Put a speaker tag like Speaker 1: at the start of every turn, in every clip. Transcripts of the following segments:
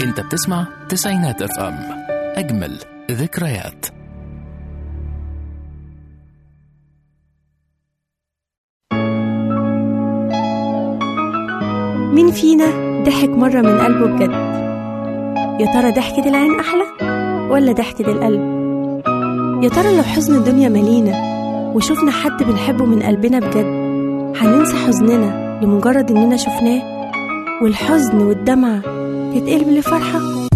Speaker 1: انت بتسمع تسعينات اف ام اجمل ذكريات
Speaker 2: مين فينا ضحك مرة من قلبه بجد يا ترى ضحكة العين أحلى ولا ضحكة القلب يا ترى لو حزن الدنيا ملينا وشوفنا حد بنحبه من قلبنا بجد هننسى حزننا لمجرد إننا شفناه والحزن والدمعة تتقلب لفرحة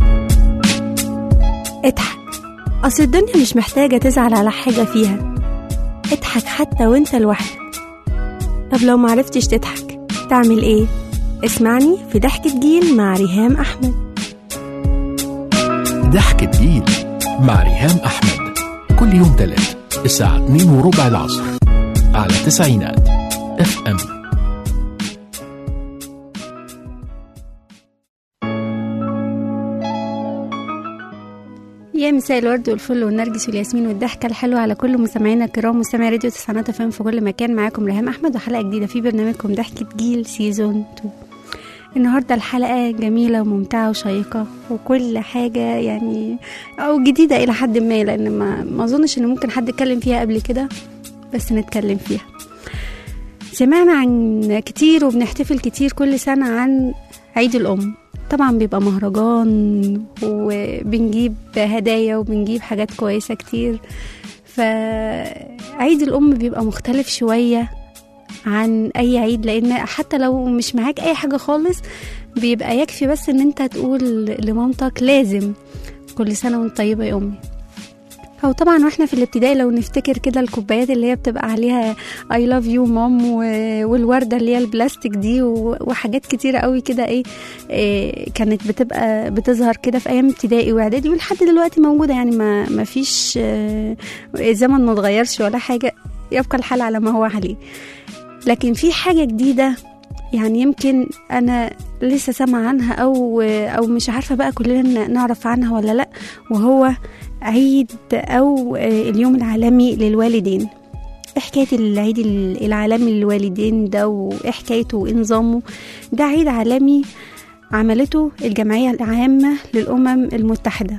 Speaker 2: اضحك أصل الدنيا مش محتاجة تزعل على حاجة فيها اضحك حتى وانت لوحدك طب لو معرفتش تضحك تعمل ايه؟ اسمعني في ضحكة جيل مع ريهام أحمد
Speaker 1: ضحكة جيل مع ريهام أحمد كل يوم تلات الساعة 2 وربع العصر على تسعينات اف ام
Speaker 2: يا مساء الورد والفل والنرجس والياسمين والضحكة الحلوة على كل مستمعينا الكرام مستمعي راديو تسعينات فم في كل مكان معاكم ريهام أحمد وحلقة جديدة في برنامجكم ضحكة جيل سيزون 2 النهاردة الحلقة جميلة وممتعة وشيقة وكل حاجة يعني أو جديدة إلى حد ما لأن ما, ما أظنش إن ممكن حد اتكلم فيها قبل كده بس نتكلم فيها سمعنا عن كتير وبنحتفل كتير كل سنة عن عيد الأم طبعا بيبقى مهرجان وبنجيب هدايا وبنجيب حاجات كويسة كتير فعيد الأم بيبقى مختلف شوية عن أي عيد لأن حتى لو مش معاك أي حاجة خالص بيبقى يكفي بس إن أنت تقول لمامتك لازم كل سنة وانت طيبة يا أمي أو طبعا واحنا في الابتدائي لو نفتكر كده الكوبايات اللي هي بتبقى عليها I love you مام والوردة اللي هي البلاستيك دي وحاجات كتيرة قوي كده ايه, إيه كانت بتبقى بتظهر كده في ايام ابتدائي واعدادي ولحد دلوقتي موجودة يعني ما, ما فيش آه الزمن ما اتغيرش ولا حاجة يبقى الحال على ما هو عليه لكن في حاجة جديدة يعني يمكن انا لسه سامعه عنها او او مش عارفه بقى كلنا نعرف عنها ولا لا وهو عيد او اليوم العالمي للوالدين ايه حكايه العيد العالمي للوالدين ده وايه حكايته وايه نظامه ده عيد عالمي عملته الجمعيه العامه للامم المتحده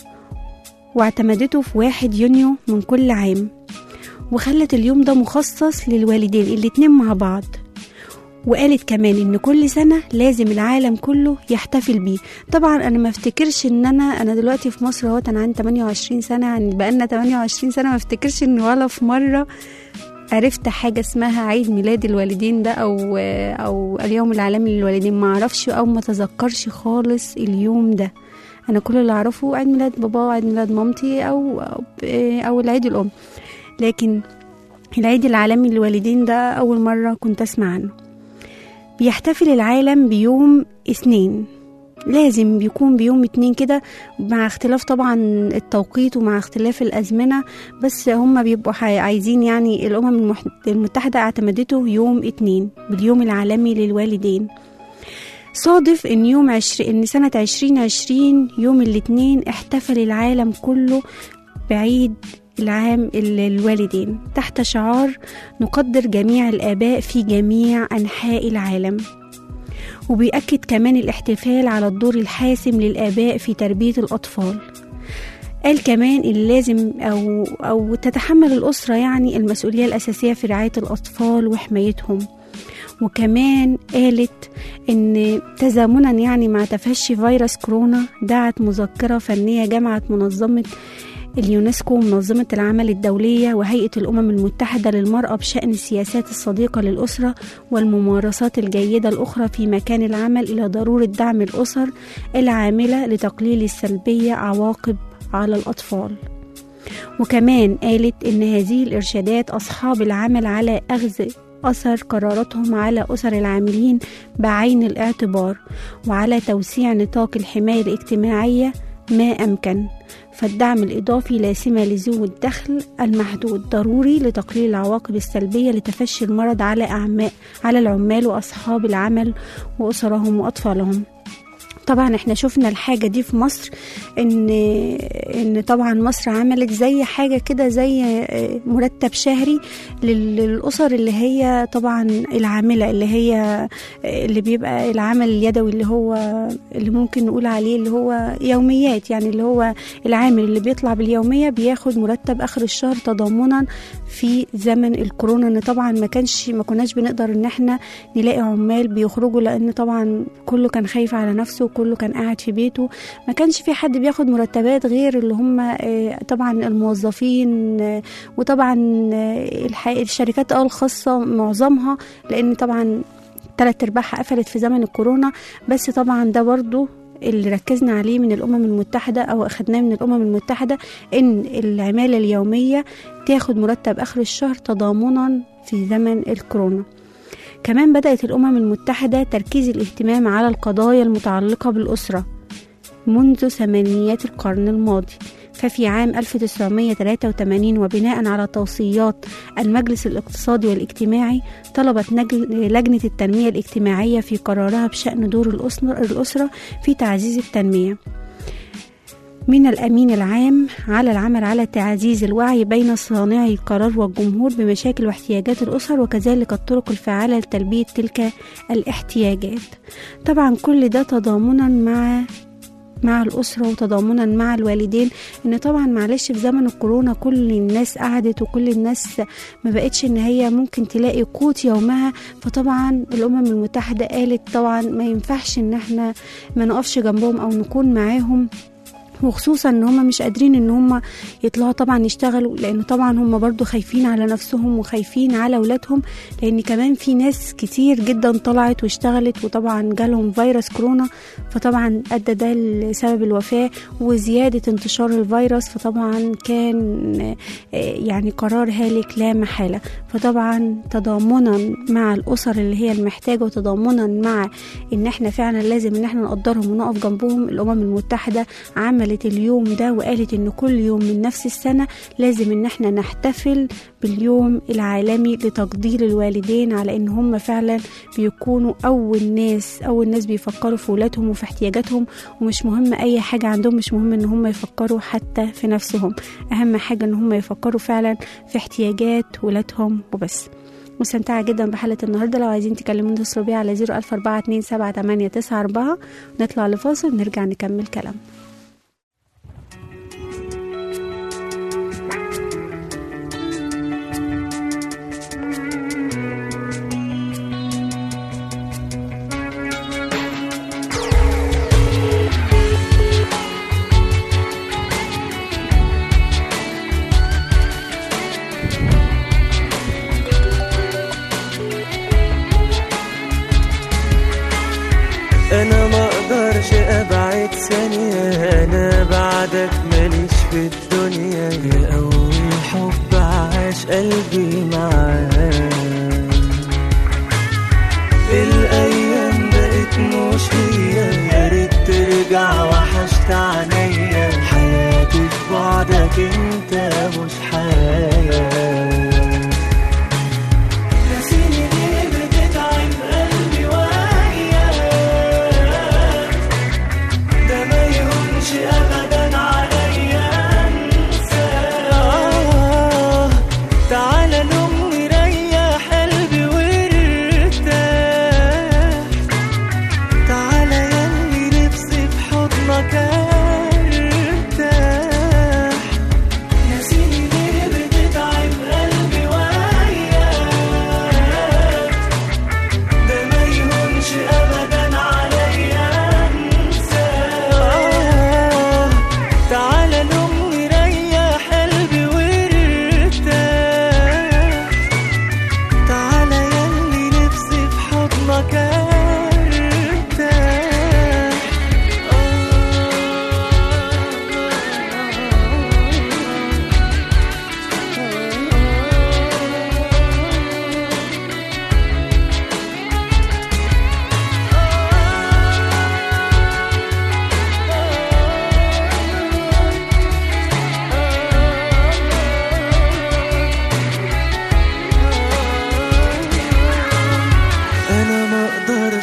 Speaker 2: واعتمدته في واحد يونيو من كل عام وخلت اليوم ده مخصص للوالدين الاتنين مع بعض وقالت كمان ان كل سنه لازم العالم كله يحتفل بيه طبعا انا ما افتكرش ان انا انا دلوقتي في مصر اهوت انا عندي 28 سنه يعني بقالنا 28 سنه ما افتكرش ان ولا في مره عرفت حاجة اسمها عيد ميلاد الوالدين ده أو أو اليوم العالمي للوالدين ما أعرفش أو ما تذكرش خالص اليوم ده أنا كل اللي أعرفه عيد ميلاد بابا وعيد ميلاد مامتي أو أو, أو العيد الأم لكن العيد العالمي للوالدين ده أول مرة كنت أسمع عنه بيحتفل العالم بيوم اثنين لازم بيكون بيوم اتنين كده مع اختلاف طبعا التوقيت ومع اختلاف الأزمنة بس هم بيبقوا عايزين يعني الأمم المتحدة اعتمدته يوم اتنين باليوم العالمي للوالدين صادف ان يوم عشر ان سنة عشرين عشرين يوم الاثنين احتفل العالم كله بعيد العام الوالدين تحت شعار نقدر جميع الآباء في جميع أنحاء العالم وبيأكد كمان الاحتفال على الدور الحاسم للآباء في تربية الأطفال قال كمان إن لازم أو, أو تتحمل الأسرة يعني المسؤولية الأساسية في رعاية الأطفال وحمايتهم وكمان قالت ان تزامنا يعني مع تفشي فيروس كورونا دعت مذكره فنيه جمعت منظمه اليونسكو ومنظمة العمل الدولية وهيئة الأمم المتحدة للمرأة بشأن السياسات الصديقة للأسرة والممارسات الجيدة الأخرى في مكان العمل إلى ضرورة دعم الأسر العاملة لتقليل السلبية عواقب على الأطفال وكمان قالت إن هذه الإرشادات أصحاب العمل على أخذ أثر قراراتهم على أسر العاملين بعين الاعتبار وعلى توسيع نطاق الحماية الاجتماعية ما أمكن فالدعم الإضافي لا سمة لذوي الدخل المحدود ضروري لتقليل العواقب السلبية لتفشي المرض على أعماء على العمال وأصحاب العمل وأسرهم وأطفالهم طبعا احنا شفنا الحاجة دي في مصر ان ان طبعا مصر عملت زي حاجة كده زي آه، مرتب شهري لل- للأسر اللي هي طبعا العاملة اللي هي آه، اللي بيبقى العمل اليدوي اللي هو اللي ممكن نقول عليه اللي هو يوميات يعني اللي هو العامل اللي بيطلع باليومية بياخد مرتب آخر الشهر تضامنا في زمن الكورونا ان طبعا ما كانش ما كناش بنقدر ان احنا نلاقي عمال بيخرجوا لان طبعا كله كان خايف على نفسه وكله كان قاعد في بيته ما كانش في حد بياخد مرتبات غير اللي هم آه، طبعا الموظفين آه، وطبعا آه، الح- الشركات اه الخاصة معظمها لان طبعا تلات ارباعها قفلت في زمن الكورونا بس طبعا ده برضو اللي ركزنا عليه من الأمم المتحدة أو أخدناه من الأمم المتحدة إن العمالة اليومية تاخد مرتب آخر الشهر تضامنا في زمن الكورونا كمان بدأت الأمم المتحدة تركيز الاهتمام على القضايا المتعلقة بالأسرة منذ ثمانينيات القرن الماضي ففي عام 1983 وبناء على توصيات المجلس الاقتصادي والاجتماعي طلبت نجل- لجنة التنمية الاجتماعية في قرارها بشأن دور الأسرة الأسرة في تعزيز التنمية من الأمين العام على العمل على تعزيز الوعي بين صانعي القرار والجمهور بمشاكل واحتياجات الأسر وكذلك الطرق الفعالة لتلبية تلك الاحتياجات طبعا كل ده تضامنا مع مع الأسرة وتضامنا مع الوالدين إن طبعا معلش في زمن الكورونا كل الناس قعدت وكل الناس ما بقتش إن هي ممكن تلاقي قوت يومها فطبعا الأمم المتحدة قالت طبعا ما ينفعش إن احنا ما نقفش جنبهم أو نكون معاهم وخصوصا ان هم مش قادرين ان هم يطلعوا طبعا يشتغلوا لان طبعا هم برضو خايفين على نفسهم وخايفين على اولادهم لان كمان في ناس كتير جدا طلعت واشتغلت وطبعا جالهم فيروس كورونا فطبعا ادى ده لسبب الوفاه وزياده انتشار الفيروس فطبعا كان آه، يعني قرار هالك لا محاله فطبعا تضامنا مع الاسر اللي هي المحتاجه وتضامنا مع ان احنا فعلا لازم ان احنا نقدرهم ونقف جنبهم الامم المتحده عملت اليوم ده وقالت ان كل يوم من نفس السنه لازم ان احنا نحتفل باليوم العالمي لتقدير الوالدين على ان هم فعلا بيكونوا اول ناس اول ناس بيفكروا في ولادهم وفي احتياجاتهم ومش مهم اي حاجه عندهم مش مهم ان هم يفكروا حتى في نفسهم اهم حاجه ان هم يفكروا فعلا في احتياجات ولادهم وبس مستمتعة جدا بحلقة النهاردة لو عايزين تكلموني اتصلوا بيا على 014278994 نطلع لفاصل ونرجع نكمل كلام
Speaker 3: انا ما اقدرش ابعد ثانية انا بعدك ماليش في الدنيا يا اول حب عاش قلبي معاك الايام بقت مش هي يا ريت ترجع وحشت عينيا حياتي في بعدك انت مش حياه نسيني ليه بتتعب قلبي وياك ده ما يهونش ابدا عليا انساك تعالى نوم نريح قلبي وارتاح تعالى ياللي نفسي في حضنك ارتاح نسيني ليه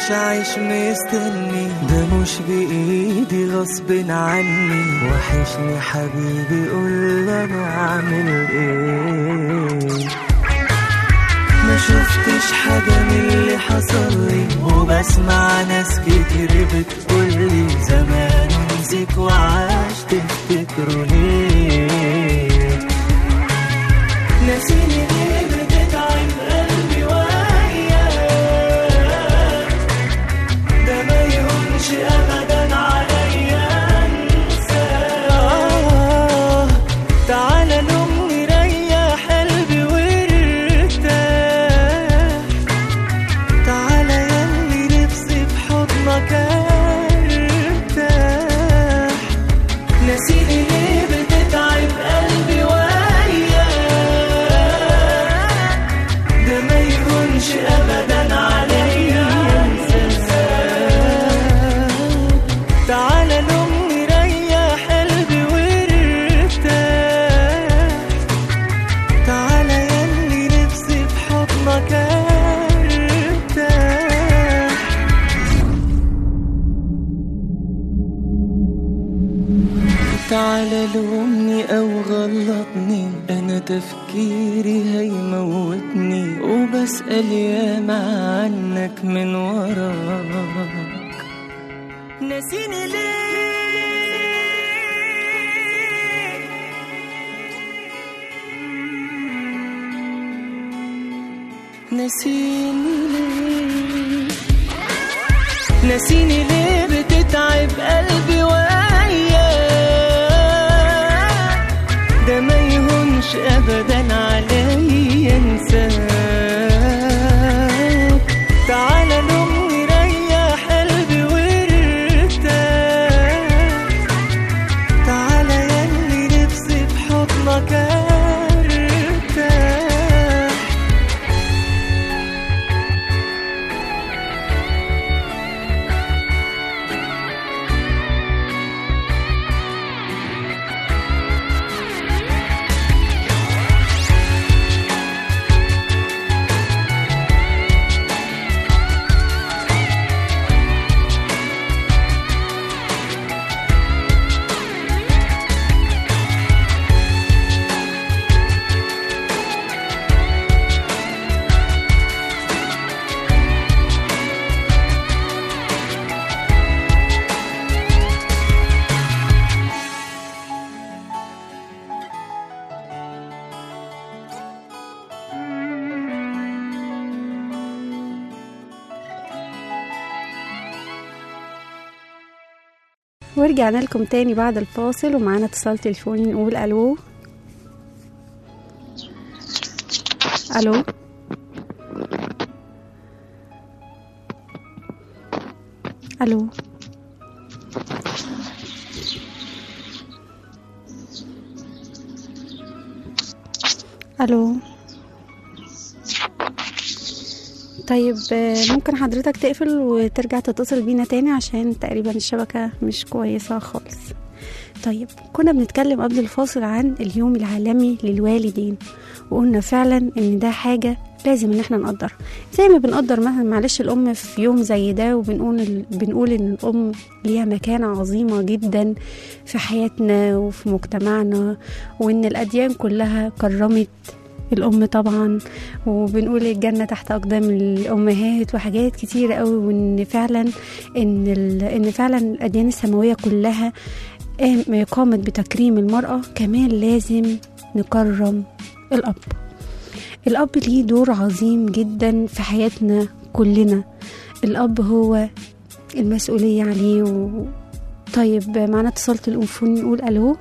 Speaker 3: مش عايش مستني ده مش بإيدي غصب عني وحشني حبيبي قول انا اعمل ايه ما شفتش حاجة من اللي حصل لي وبسمع ناس كتير بتقولي زمان نسيك وعاش تفتكروا ليه ناسيني ليه بتتعب قلبي وياك ده ما يهونش ابدا عليا انساك آه، تعالى نوم نريح قلبي وارتاح تعالى ياللي نفسي في حضنك ارتاح ناسيني ليه بتتعب قلبي وياك ده ما يهونش ابدا عليا انساك تعالى نوم نريح قلبي وارتاح تعالى ياللي نفسي في حضنك ارتاح تعالى لومني او غلطني انا تفكيري هيموتني وبسأل ياما عنك من وراك ناسيني ليه ناسيني ليه ناسيني ليه بتتعب قلبي وياك ده ما يهونش ابدا عليا انساك تعالى نوم نريح قلبي وارتاح تعالى ياللي نفسي في حضنك ارتاح
Speaker 2: ورجعنا لكم تاني بعد الفاصل ومعانا اتصال تليفوني نقول الو الو الو الو طيب آه، ممكن حضرتك تقفل وترجع تتصل بينا تاني عشان تقريبا الشبكة مش كويسة خالص طيب كنا بنتكلم قبل الفاصل عن اليوم العالمي للوالدين وقلنا فعلا ان ده حاجة لازم ان احنا نقدر زي ما بنقدر مثلا معلش الام في يوم زي ده وبنقول بنقول ان الام ليها مكانة عظيمة جدا في حياتنا وفي مجتمعنا وان الاديان كلها كرمت الأم طبعا وبنقول الجنة تحت أقدام الأمهات وحاجات كتيرة قوي وإن فعلا إن ال... إن فعلا الأديان السماوية كلها قام- قامت بتكريم المرأة كمان لازم نكرم الأب الأب ليه دور عظيم جدا في حياتنا كلنا الأب هو المسؤولية عليه و... طيب معنا اتصال تليفون نقول ألو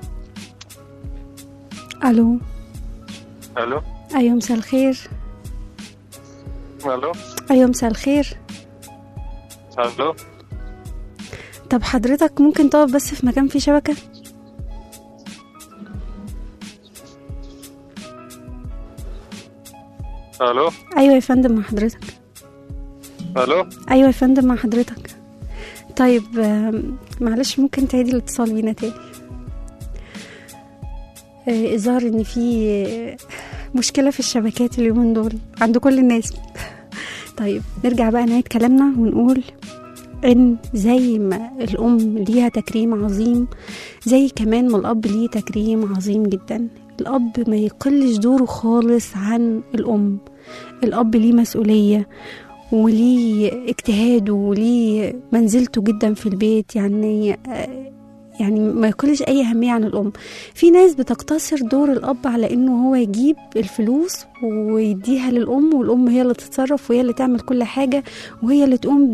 Speaker 2: ألو
Speaker 4: الو
Speaker 2: أيوة مساء الخير
Speaker 4: الو
Speaker 2: أيوة مساء الخير
Speaker 4: الو
Speaker 2: طب حضرتك ممكن تقف بس في مكان فيه شبكة
Speaker 4: الو
Speaker 2: أيوة يا فندم مع حضرتك
Speaker 4: الو
Speaker 2: أيوة يا فندم مع حضرتك طيب آم، معلش ممكن تعيدي الاتصال بينا تاني آه، إظهار إن في آه، مشكلة في الشبكات اليومين دول عند كل الناس طيب نرجع بقى نهاية كلامنا ونقول ان زي ما الام ليها تكريم عظيم زي كمان ما الاب ليه تكريم عظيم جدا الاب ما يقلش دوره خالص عن الام الاب ليه مسؤوليه وليه اجتهاده وليه منزلته جدا في البيت يعني آه، يعني ما يقلش اي اهميه عن الام في ناس بتقتصر دور الاب على انه هو يجيب الفلوس ويديها للام والام هي اللي تتصرف وهي اللي تعمل كل حاجه وهي اللي تقوم ب...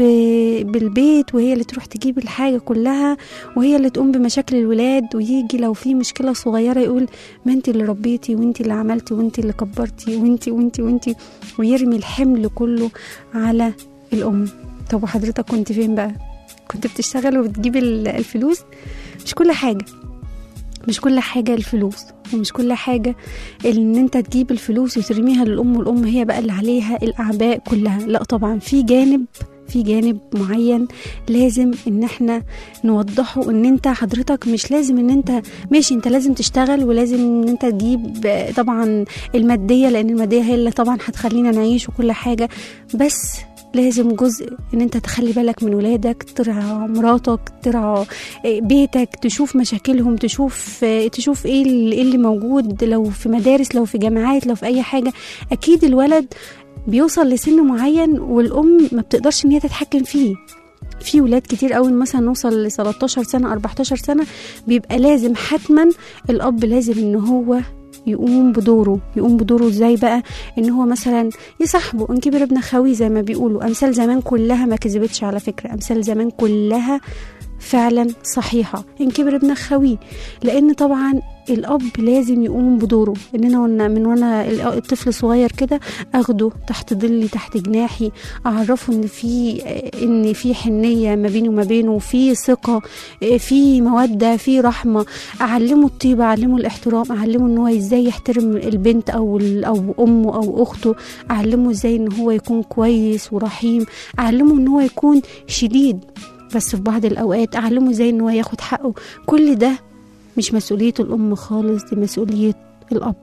Speaker 2: بالبيت وهي اللي تروح تجيب الحاجه كلها وهي اللي تقوم بمشاكل الولاد ويجي لو في مشكله صغيره يقول ما انت اللي ربيتي وانت اللي عملتي وانت اللي كبرتي وانت وانت وانت ويرمي الحمل كله على الام طب وحضرتك كنت فين بقى كنت بتشتغل وبتجيب ال- الفلوس مش كل حاجه مش كل حاجة الفلوس ومش كل حاجة ان انت تجيب الفلوس وترميها للأم والأم هي بقى اللي عليها الأعباء كلها لا طبعا في جانب في جانب معين لازم ان احنا نوضحه ان انت حضرتك مش لازم ان انت ماشي انت لازم تشتغل ولازم ان انت تجيب آه، طبعا المادية لان المادية هي اللي طبعا هتخلينا نعيش وكل حاجة بس لازم جزء ان انت تخلي بالك من ولادك ترعى مراتك ترعى آه، بيتك تشوف مشاكلهم تشوف آه، تشوف ايه اللي, إيه اللي موجود لو في مدارس لو في جامعات لو في اي حاجة اكيد الولد بيوصل لسن معين والام ما بتقدرش ان هي تتحكم فيه في ولاد كتير قوي مثلا نوصل ل 13 سنه 14 سنه بيبقى لازم حتما الاب لازم ان هو يقوم بدوره يقوم بدوره ازاي بقى ان هو مثلا يصاحبه ان كبر ابن خوي زي ما بيقولوا امثال زمان كلها ما كذبتش على فكره امثال زمان كلها فعلا صحيحة إن كبر ابن خويه لأن طبعا الأب لازم يقوم بدوره إن أنا وانا من وأنا الطفل صغير كده أخده تحت ظلي تحت جناحي أعرفه إن في إن في حنية ما بيني وما بينه في ثقة في مودة في رحمة أعلمه الطيبة أعلمه الاحترام أعلمه إن هو إزاي يحترم البنت أو ال- أو أمه أو أخته أعلمه إزاي إن هو يكون كويس ورحيم أعلمه إن هو يكون شديد بس في بعض الأوقات أعلمه إزاي إن هو ياخد حقه كل ده مش مسؤولية الأم خالص دي مسؤولية الأب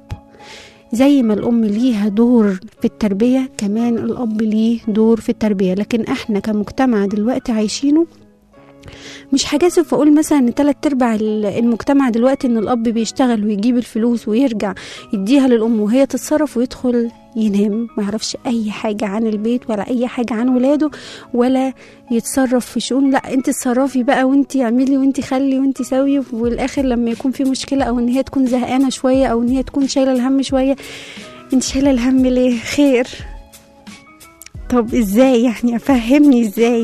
Speaker 2: زي ما الأم ليها دور في التربية كمان الأب ليه دور في التربية لكن احنا كمجتمع دلوقتي عايشينه مش هجازف واقول مثلا ان تلات ارباع ال- المجتمع دلوقتي ان الاب بيشتغل ويجيب الفلوس ويرجع يديها للام وهي تتصرف ويدخل ينام ما يعرفش اي حاجه عن البيت ولا اي حاجه عن ولاده ولا يتصرف في شؤون لا انت اتصرفي بقى وانت اعملي وانت خلي وانت سوي والاخر لما يكون في مشكله او ان هي تكون زهقانه شويه او ان هي تكون شايله الهم شويه انت شايله الهم ليه خير طب ازاي يعني افهمني ازاي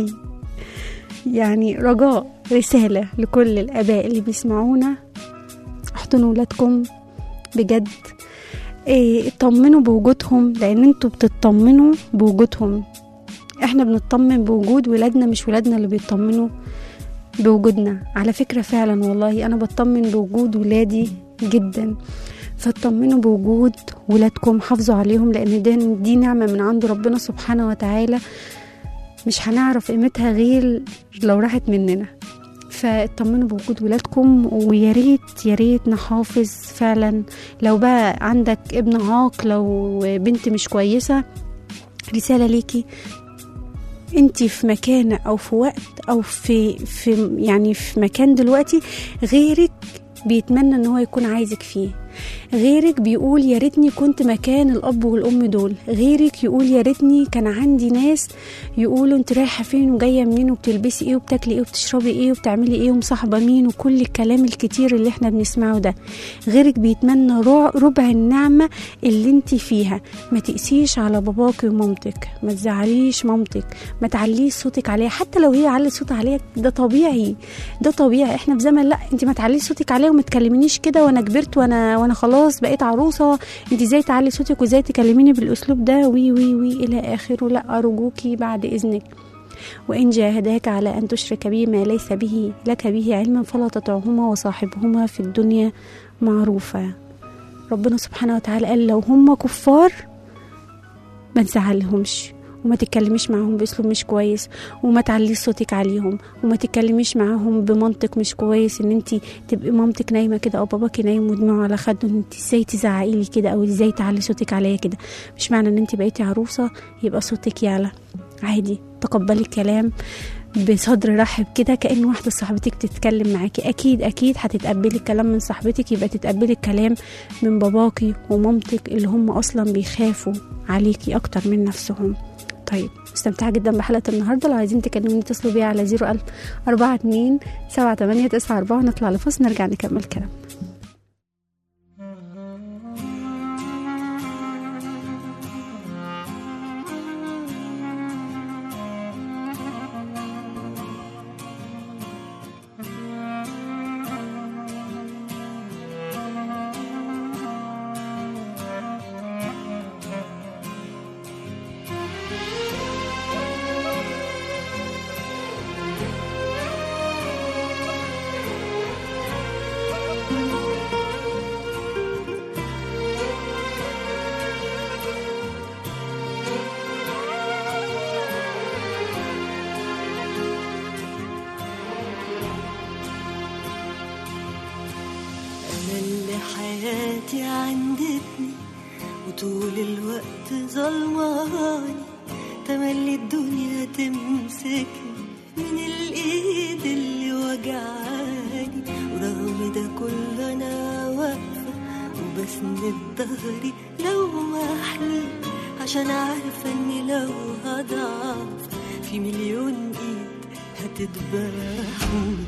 Speaker 2: يعني رجاء رسالة لكل الآباء اللي بيسمعونا احضنوا ولادكم بجد إيه اطمنوا بوجودهم لأن انتوا بتطمنوا بوجودهم احنا بنطمن بوجود ولادنا مش ولادنا اللي بيطمنوا بوجودنا على فكرة فعلا والله أنا بطمن بوجود ولادي جدا فاطمنوا بوجود ولادكم حافظوا عليهم لأن دي, دي نعمة من عند ربنا سبحانه وتعالى مش هنعرف قيمتها غير لو راحت مننا فاطمنوا بوجود ولادكم ويا ريت يا ريت نحافظ فعلا لو بقى عندك ابن عاق لو بنت مش كويسه رساله ليكي انت في مكان او في وقت او في في يعني في مكان دلوقتي غيرك بيتمنى ان هو يكون عايزك فيه غيرك بيقول يا ريتني كنت مكان الاب والام دول غيرك يقول يا ريتني كان عندي ناس يقولوا انت رايحه فين وجايه منين وبتلبسي ايه وبتاكلي ايه وبتشربي ايه وبتعملي ايه ومصاحبه مين وكل الكلام الكتير اللي احنا بنسمعه ده غيرك بيتمنى رع- ربع النعمه اللي انت فيها ما تقسيش على باباك ومامتك ما تزعليش مامتك ما تعليش صوتك عليها حتى لو هي علت صوتها عليك ده طبيعي ده طبيعي احنا في زمن لا انت ما تعليش صوتك عليها وما تكلمنيش كده وانا كبرت وانا وانا خلاص بقيت عروسه انت ازاي تعلي صوتك وازاي تكلميني بالاسلوب ده وي وي وي الى اخره لا ارجوكي بعد اذنك وإن جاهداك على أن تشرك بي ما ليس به لك به علم فلا تطعهما وصاحبهما في الدنيا معروفا ربنا سبحانه وتعالى قال لو هم كفار ما نزعلهمش وما تتكلميش معاهم باسلوب مش كويس وما تعليش صوتك عليهم وما تتكلميش معاهم بمنطق مش كويس ان انت تبقي مامتك نايمه كده او باباكي نايم ودموعه على خده ان انت ازاي تزعقي لي كده او ازاي تعلي صوتك عليا كده مش معنى ان انت بقيتي عروسه يبقى صوتك يعلى عادي تقبلي الكلام بصدر رحب كده كأن واحدة صاحبتك تتكلم معاكي أكيد أكيد هتتقبلي الكلام من صاحبتك يبقى تتقبلي الكلام من باباكي ومامتك اللي هم أصلا بيخافوا عليكي أكتر من نفسهم طيب مستمتعة جدا بحلقة النهاردة لو عايزين تكلموني اتصلوا بيا على 01000 42 78 94 نطلع لفاصل نرجع نكمل كلام
Speaker 3: أنا اللي حياتي عندتني وطول الوقت ظلماني تملي الدنيا تمسكني من الإيد اللي وجعاني ورغم ده كله أنا واقفة وبسند ظهري لو ما أحلم عشان عارفة إني لو هضعف في مليون إيد هتذبحني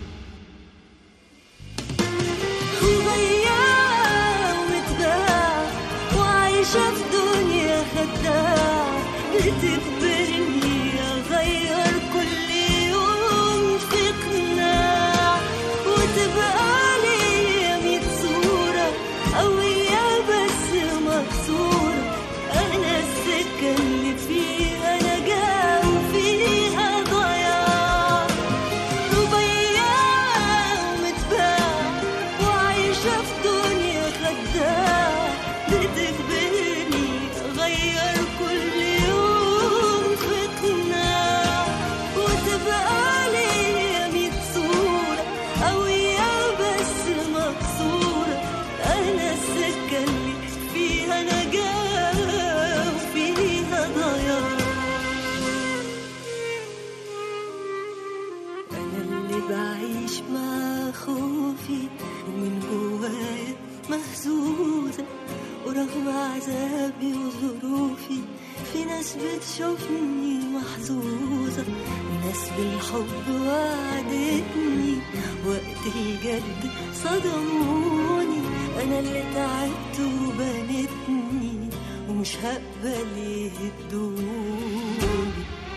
Speaker 3: وضياع ومتباع وعايشة في دنيا خداع بتجبرني أغير كل يوم في قناع وتبقى لي ميت صورة قوية بس مكسورة أنا السكة اللي فيها نجاة وفيها ضياع وبياع ومتباع وعايشة في دنيا خداع بتجبرني أغير كل يوم في قناع وتبقى ليا ميت صورة قوية بس مكسورة أنا السكة اللي فيها نجاة وفيها ضياع أنا اللي بعيش مع خوفي ومن جوايا مهزوزة ورغم عذابي وظروفي في ناس بتشوفني محظوظة وناس بالحب وعدتني وقت الجد صدموني أنا اللي تعبت وبنتني ومش هقبل يهدوني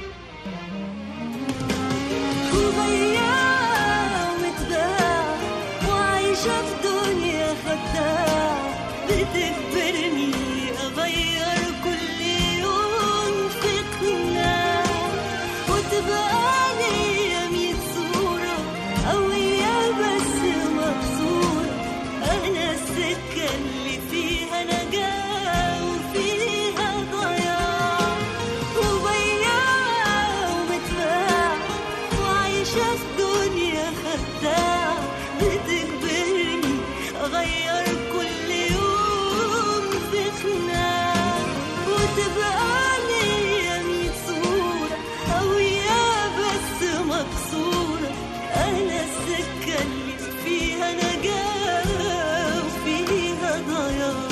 Speaker 3: وضياع ومتباع وعايشة في دنيا خداع بتجبرني أغير كل يوم في قناع وتبقى ليا ميت صورة قوية بس مكسورة أنا السكة اللي فيها نجاة وفيها ضياع وبياع ومتباع وعايشة في دنيا خداع بتجبرني أغير كل يوم في خناع وتبقى ليا ميت صورة قوية بس مكسورة أنا السكة اللي فيها نجاة وفيها ضياع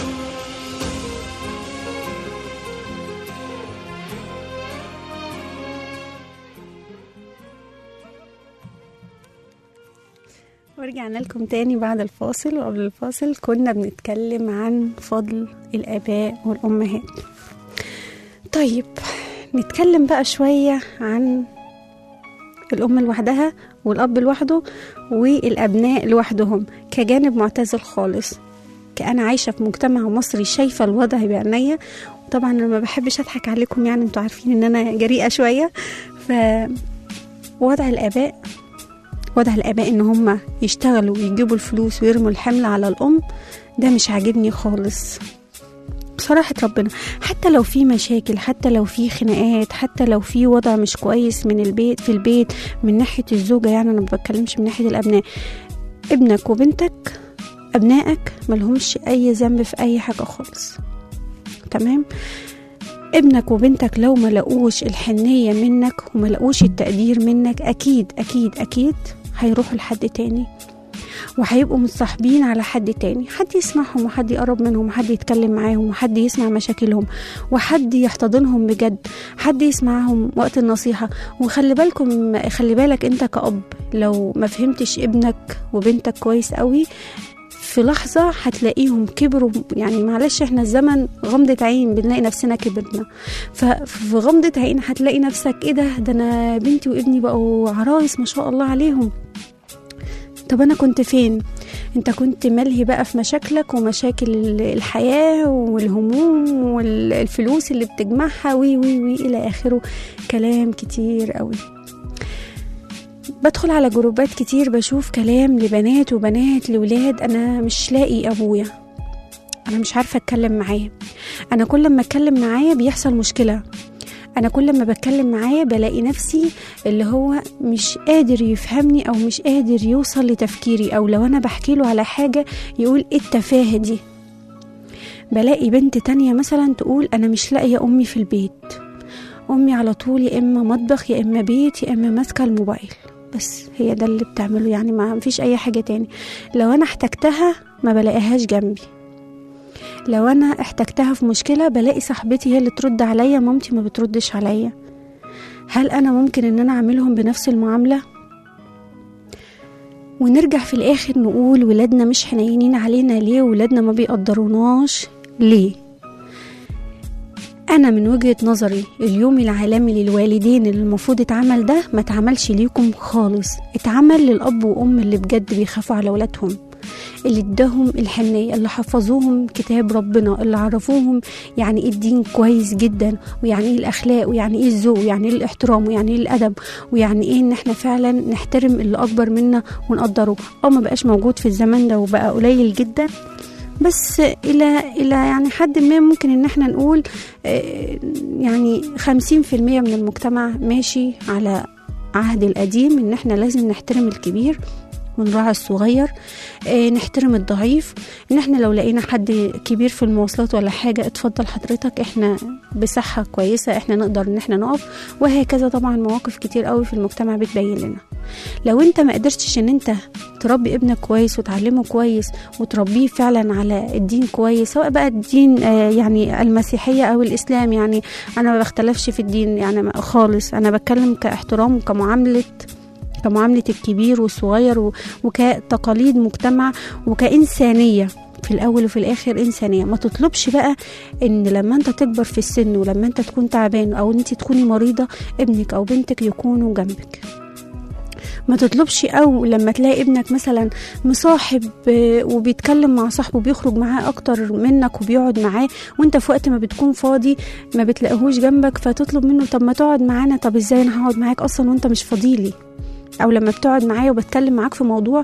Speaker 2: ورجعنا لكم تاني بعد الفاصل وقبل الفاصل كنا بنتكلم عن فضل الآباء والأمهات طيب نتكلم بقى شوية عن الأم لوحدها والأب لوحده والأبناء لوحدهم كجانب معتزل خالص كأنا عايشة في مجتمع مصري شايفة الوضع بعينيا طبعا انا ما بحبش اضحك عليكم يعني انتوا عارفين ان انا جريئة شوية ف وضع الآباء وضع الآباء إن هم يشتغلوا ويجيبوا الفلوس ويرموا الحمل على الأم ده مش عاجبني خالص بصراحة ربنا حتى لو في مشاكل حتى لو في خناقات حتى لو في وضع مش كويس من البيت في البيت من ناحية الزوجة يعني أنا ما بتكلمش من ناحية الأبناء ابنك وبنتك أبنائك ملهمش أي ذنب في أي حاجة خالص تمام ابنك وبنتك لو ما لقوش الحنية منك وما لقوش التقدير منك أكيد أكيد أكيد هيروحوا لحد تاني وهيبقوا متصاحبين على حد تاني حد يسمعهم وحد يقرب منهم وحد يتكلم معاهم وحد يسمع مشاكلهم وحد يحتضنهم بجد حد يسمعهم وقت النصيحة وخلي بالكم خلي بالك انت كأب لو ما فهمتش ابنك وبنتك كويس قوي في لحظة هتلاقيهم كبروا يعني معلش احنا الزمن غمضة عين بنلاقي نفسنا كبرنا ففي غمضة عين هتلاقي نفسك ايه ده ده انا بنتي وابني بقوا عرايس ما شاء الله عليهم طب انا كنت فين انت كنت ملهي بقى في مشاكلك ومشاكل ال- الحياة والهموم والفلوس اللي بتجمعها وي وي وي الى اخره كلام كتير قوي بدخل على جروبات كتير بشوف كلام لبنات وبنات لولاد انا مش لاقي ابويا انا مش عارفه اتكلم معاه انا كل ما اتكلم معاه بيحصل مشكله انا كل ما بتكلم معاه بلاقي نفسي اللي هو مش قادر يفهمني او مش قادر يوصل لتفكيري او لو انا بحكي له على حاجه يقول ايه التفاهه دي بلاقي بنت تانية مثلا تقول انا مش لاقيه امي في البيت امي على طول يا اما مطبخ يا اما بيت يا اما ماسكه الموبايل بس هي ده اللي بتعمله يعني ما فيش اي حاجه تاني لو انا احتجتها ما بلاقيهاش جنبي لو انا احتجتها في مشكله بلاقي صاحبتي هي اللي ترد عليا مامتي ما بتردش عليا هل انا ممكن ان انا اعملهم بنفس المعامله ونرجع في الاخر نقول ولادنا مش حنينين علينا ليه ولادنا ما بيقدروناش ليه انا من وجهه نظري اليوم العالمي للوالدين اللي المفروض اتعمل ده ما اتعملش ليكم خالص اتعمل للاب وام اللي بجد بيخافوا على اولادهم اللي اداهم الحنية اللي حفظوهم كتاب ربنا اللي عرفوهم يعني ايه الدين كويس جدا ويعني ايه الاخلاق ويعني ايه الذوق ويعني ايه الاحترام ويعني ايه الادب ويعني ايه ان احنا فعلا نحترم اللي اكبر منا ونقدره اه ما بقاش موجود في الزمن ده وبقى قليل جدا بس الى الى يعني حد ما ممكن ان احنا نقول آه، يعني خمسين في المية من المجتمع ماشي على عهد القديم ان احنا لازم نحترم الكبير ونراعي الصغير آه، نحترم الضعيف ان احنا لو لقينا حد كبير في المواصلات ولا حاجة اتفضل حضرتك احنا بصحة كويسة احنا نقدر ان احنا نقف وهكذا طبعا مواقف كتير قوي في المجتمع بتبين لنا لو انت ما قدرتش ان انت تربي ابنك كويس وتعلمه كويس وتربيه فعلا على الدين كويس سواء بقى الدين آه، يعني المسيحية او الاسلام يعني انا ما بختلفش في الدين يعني ما- خالص انا بتكلم كاحترام وكمعاملة كمعاملة الكبير والصغير و- وكتقاليد مجتمع وكإنسانية في الأول وفي الآخر إنسانية ما تطلبش بقى إن لما أنت تكبر في السن ولما أنت تكون تعبان أو أنت تكوني مريضة ابنك أو بنتك يكونوا جنبك ما تطلبش او لما تلاقي ابنك مثلا مصاحب آه، وبيتكلم مع صاحبه بيخرج معاه اكتر منك وبيقعد معاه وانت في وقت ما بتكون فاضي ما بتلاقيهوش جنبك فتطلب منه طب ما تقعد معانا طب ازاي انا هقعد معاك اصلا وانت مش فاضيلي او لما بتقعد معايا وبتكلم معاك في موضوع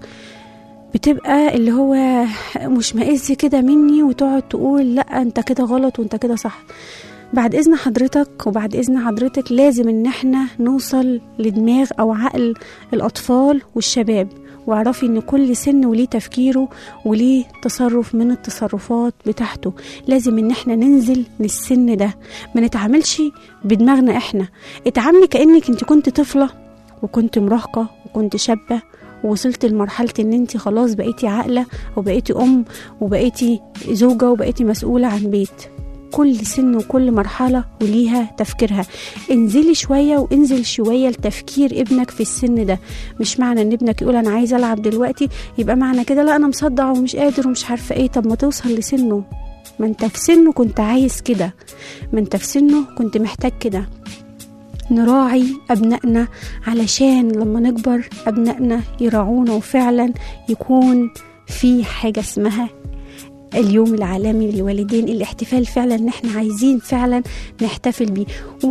Speaker 2: بتبقى اللي هو مشمئز كده مني وتقعد تقول لا انت كده غلط وانت كده صح بعد اذن حضرتك وبعد اذن حضرتك لازم ان احنا نوصل لدماغ او عقل الاطفال والشباب واعرفي ان كل سن وليه تفكيره وليه تصرف من التصرفات بتاعته لازم ان احنا ننزل للسن ده ما نتعاملش بدماغنا احنا اتعاملي كانك انت كنت طفله وكنت مراهقه وكنت شابه ووصلت لمرحلة ان انت خلاص بقيتي عاقلة وبقيتي ام وبقيتي زوجة وبقيتي مسؤولة عن بيت كل سن وكل مرحلة وليها تفكيرها انزلي شوية وانزل شوية لتفكير ابنك في السن ده مش معنى ان ابنك يقول انا عايز العب دلوقتي يبقى معنى كده لا انا مصدع ومش قادر ومش عارفة ايه طب ما توصل لسنه ما انت في سنه كنت عايز كده ما انت في سنه كنت محتاج كده نراعي أبنائنا علشان لما نكبر أبنائنا يراعونا وفعلا يكون في حاجة اسمها اليوم العالمي للوالدين الاحتفال فعلا ان احنا عايزين فعلا نحتفل بيه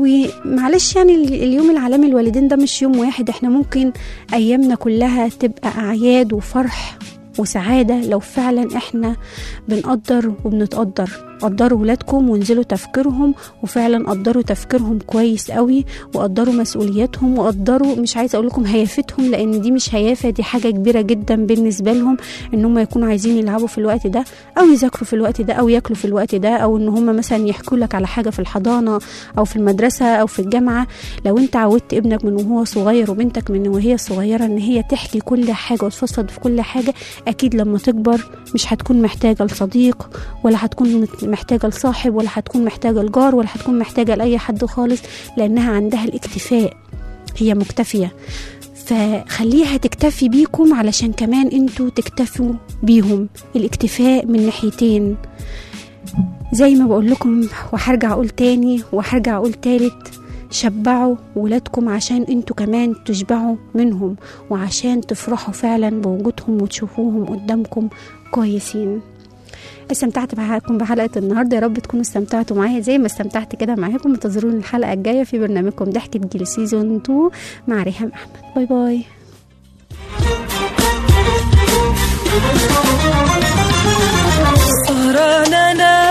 Speaker 2: ومعلش يعني ال- اليوم العالمي للوالدين ده مش يوم واحد احنا ممكن ايامنا كلها تبقى اعياد وفرح وسعادة لو فعلا احنا بنقدر وبنتقدر قدروا ولادكم وانزلوا تفكيرهم وفعلا قدروا تفكيرهم كويس قوي وقدروا مسؤولياتهم وقدروا مش عايزه اقول لكم هيافتهم لان دي مش هيافه دي حاجه كبيره جدا بالنسبه لهم ان هم يكونوا عايزين يلعبوا في الوقت ده او يذاكروا في الوقت ده او ياكلوا في الوقت ده او ان هم مثلا يحكوا لك على حاجه في الحضانه او في المدرسه او في الجامعه لو انت عودت ابنك من وهو صغير وبنتك من وهي صغيره ان هي تحكي كل حاجه وتفصل في كل حاجه اكيد لما تكبر مش هتكون محتاجه لصديق ولا هتكون محتاجه لصاحب ولا هتكون محتاجه لجار ولا هتكون محتاجه لاي حد خالص لانها عندها الاكتفاء هي مكتفيه فخليها تكتفي بيكم علشان كمان انتوا تكتفوا بيهم الاكتفاء من ناحيتين زي ما بقول لكم وهرجع اقول تاني وهرجع اقول تالت شبعوا ولادكم عشان انتوا كمان تشبعوا منهم وعشان تفرحوا فعلا بوجودهم وتشوفوهم قدامكم كويسين استمتعت معاكم بحلقة النهاردة يا رب تكونوا استمتعتوا معايا زي ما استمتعت كده معاكم انتظروني الحلقة الجاية في برنامجكم ضحكة جيل سيزون 2 مع ريهام أحمد باي باي
Speaker 3: سهران انا